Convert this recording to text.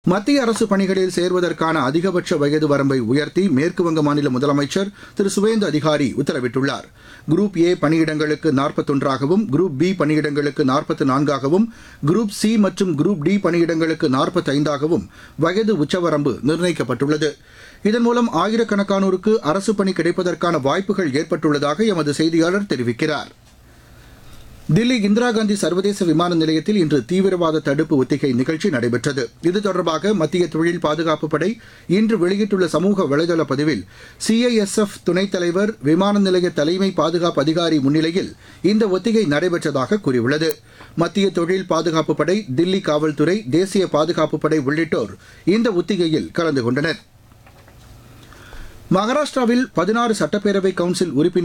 மத்திய அரசு பணிகளில் சேர்வதற்கான அதிகபட்ச வயது வரம்பை உயர்த்தி மேற்குவங்க மாநில முதலமைச்சர் திரு சுவேந்து அதிகாரி உத்தரவிட்டுள்ளார் குரூப் ஏ பணியிடங்களுக்கு நாற்பத்தொன்றாகவும் குரூப் பி பணியிடங்களுக்கு நாற்பத்து நான்காகவும் குரூப் சி மற்றும் குரூப் டி பணியிடங்களுக்கு நாற்பத்தைந்தாகவும் வயது உச்சவரம்பு நிர்ணயிக்கப்பட்டுள்ளது இதன் மூலம் ஆயிரக்கணக்கானோருக்கு அரசு பணி கிடைப்பதற்கான வாய்ப்புகள் ஏற்பட்டுள்ளதாக எமது செய்தியாளர் தெரிவிக்கிறார் தில்லி இந்திரா காந்தி சர்வதேச விமான நிலையத்தில் இன்று தீவிரவாத தடுப்பு ஒத்திகை நிகழ்ச்சி நடைபெற்றது இது தொடர்பாக மத்திய தொழில் பாதுகாப்பு படை இன்று வெளியிட்டுள்ள சமூக வலைதள பதிவில் சிஐஎஸ்எஃப் துணைத் தலைவர் விமான நிலைய தலைமை பாதுகாப்பு அதிகாரி முன்னிலையில் இந்த ஒத்திகை நடைபெற்றதாக கூறியுள்ளது மத்திய தொழில் பாதுகாப்பு படை தில்லி காவல்துறை தேசிய பாதுகாப்பு படை உள்ளிட்டோர் இந்த ஒத்திகையில் கலந்து கொண்டனர் மகாராஷ்டிராவில் பதினாறு சட்டப்பேரவை கவுன்சில் உறுப்பினர்